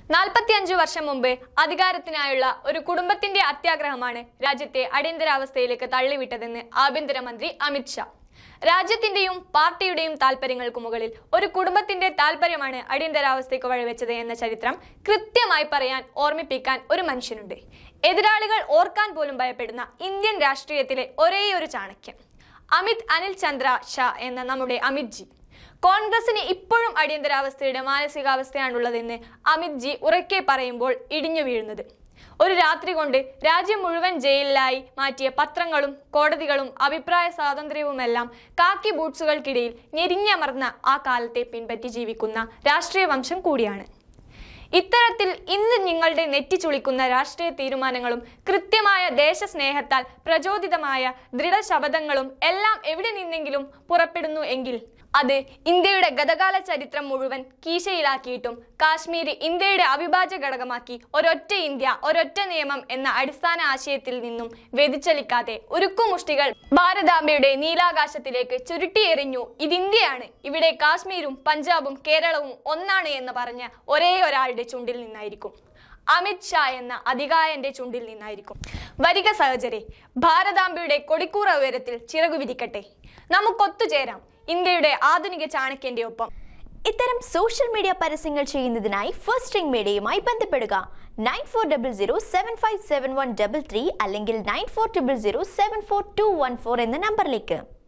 നാൽപ്പത്തിയഞ്ചു വർഷം മുമ്പ് അധികാരത്തിനായുള്ള ഒരു കുടുംബത്തിന്റെ അത്യാഗ്രഹമാണ് രാജ്യത്തെ അടിയന്തരാവസ്ഥയിലേക്ക് തള്ളിവിട്ടതെന്ന് ആഭ്യന്തരമന്ത്രി അമിത് ഷാ രാജ്യത്തിന്റെയും പാർട്ടിയുടെയും താല്പര്യങ്ങൾക്ക് മുകളിൽ ഒരു കുടുംബത്തിന്റെ താല്പര്യമാണ് അടിയന്തരാവസ്ഥയ്ക്ക് വഴിവെച്ചത് എന്ന ചരിത്രം കൃത്യമായി പറയാൻ ഓർമ്മിപ്പിക്കാൻ ഒരു മനുഷ്യനുണ്ട് എതിരാളികൾ ഓർക്കാൻ പോലും ഭയപ്പെടുന്ന ഇന്ത്യൻ രാഷ്ട്രീയത്തിലെ ഒരേയൊരു ചാണക്യൻ അമിത് അനിൽ ചന്ദ്ര ഷാ എന്ന നമ്മുടെ അമിത് ജി കോൺഗ്രസിന് ഇപ്പോഴും അടിയന്തരാവസ്ഥയുടെ മാനസികാവസ്ഥയാണുള്ളതെന്ന് അമിത് ജി ഉറക്കെ പറയുമ്പോൾ ഇടിഞ്ഞു വീഴുന്നത് ഒരു രാത്രി കൊണ്ട് രാജ്യം മുഴുവൻ ജയിലിലായി മാറ്റിയ പത്രങ്ങളും കോടതികളും അഭിപ്രായ സ്വാതന്ത്ര്യവുമെല്ലാം കാക്കി ബൂട്ട്സുകൾക്കിടയിൽ ഞെരിഞ്ഞമർന്ന ആ കാലത്തെ പിൻപറ്റി ജീവിക്കുന്ന രാഷ്ട്രീയ വംശം കൂടിയാണ് ഇത്തരത്തിൽ ഇന്ന് നിങ്ങളുടെ നെറ്റിച്ചുളിക്കുന്ന രാഷ്ട്രീയ തീരുമാനങ്ങളും കൃത്യമായ ദേശസ്നേഹത്താൽ പ്രചോദിതമായ ദൃഢശബദങ്ങളും എല്ലാം എവിടെ നിന്നെങ്കിലും പുറപ്പെടുന്നു എങ്കിൽ അത് ഇന്ത്യയുടെ ഗതകാല ചരിത്രം മുഴുവൻ കീശയിലാക്കിയിട്ടും കാശ്മീർ ഇന്ത്യയുടെ അവിഭാജ്യ ഘടകമാക്കി ഒരൊറ്റ ഇന്ത്യ ഒരൊറ്റ നിയമം എന്ന അടിസ്ഥാന ആശയത്തിൽ നിന്നും വ്യതിചലിക്കാതെ ഉരുക്കുമുഷ്ടികൾ ഭാരതാംബയുടെ നീലാകാശത്തിലേക്ക് ചുരുട്ടിയെറിഞ്ഞു ഇത് ഇന്ത്യയാണ് ഇവിടെ കാശ്മീരും പഞ്ചാബും കേരളവും ഒന്നാണ് എന്ന് പറഞ്ഞ ഒരേ ഒരാളുടെ ചുണ്ടിൽ നിന്നായിരിക്കും അമിത് ഷാ എന്ന അധികായന്റെ ചുണ്ടിൽ നിന്നായിരിക്കും വരിക സഹചരെ ഭാരതാംബയുടെ കൊടിക്കൂറ ഉയരത്തിൽ ചിറകു വിരിക്കട്ടെ നമുക്കൊത്തുചേരാം ഇന്ത്യയുടെ ആധുനിക ചാണക്യന്റെ ഒപ്പം ഇത്തരം സോഷ്യൽ മീഡിയ പരസ്യങ്ങൾ ചെയ്യുന്നതിനായി ഫസ്റ്റ് റിംഗ് മീഡിയയുമായി ബന്ധപ്പെടുക nine four double zero seven five seven one double three അല്ലെങ്കിൽ nine four triple zero seven four two one four എന്ന നമ്പറിലേക്ക്